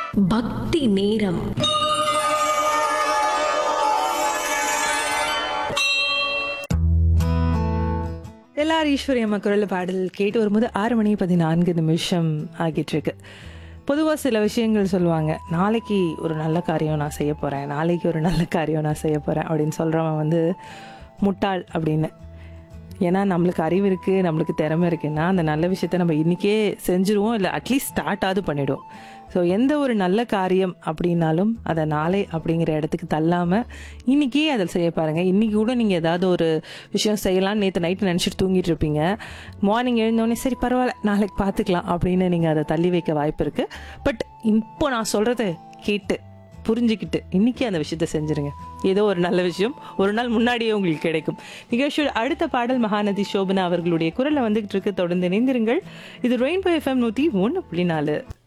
பக்தி நேரம் எல்லாரும் ஈஸ்வரி அம்மா குரல் பாடல் கேட்டு வரும்போது ஆறு மணி பதினான்கு நிமிஷம் ஆகிட்டு இருக்கு பொதுவாக சில விஷயங்கள் சொல்லுவாங்க நாளைக்கு ஒரு நல்ல காரியம் நான் செய்ய போகிறேன் நாளைக்கு ஒரு நல்ல காரியம் நான் செய்ய போகிறேன் அப்படின்னு சொல்கிறவன் வந்து முட்டாள் அப்படின்னு ஏன்னா நம்மளுக்கு அறிவு இருக்குது நம்மளுக்கு திறமை இருக்குன்னா அந்த நல்ல விஷயத்த நம்ம இன்றைக்கே செஞ்சுருவோம் இல்லை அட்லீஸ்ட் ஸ்டார்ட்டாவது பண்ணிவிடுவோம் ஸோ எந்த ஒரு நல்ல காரியம் அப்படின்னாலும் அதை நாளை அப்படிங்கிற இடத்துக்கு தள்ளாமல் இன்றைக்கே அதை செய்ய பாருங்கள் இன்றைக்கி கூட நீங்கள் ஏதாவது ஒரு விஷயம் செய்யலாம்னு நேற்று நைட்டு நினச்சிட்டு தூங்கிட்டு இருப்பீங்க மார்னிங் எழுந்தோடனே சரி பரவாயில்ல நாளைக்கு பார்த்துக்கலாம் அப்படின்னு நீங்கள் அதை தள்ளி வைக்க வாய்ப்பு இருக்குது பட் இப்போ நான் சொல்கிறத கேட்டு புரிஞ்சுக்கிட்டு இன்னைக்கு அந்த விஷயத்த செஞ்சிருங்க ஏதோ ஒரு நல்ல விஷயம் ஒரு நாள் முன்னாடியே உங்களுக்கு கிடைக்கும் நிகழ்ச்சியோட அடுத்த பாடல் மகாநதி சோபனா அவர்களுடைய குரல்ல வந்துகிட்டு இருக்கு தொடர்ந்து இணைந்திருங்கள் இது ரெயின்போ எஃப்எம் நூத்தி ஒன்று புள்ளி நாலு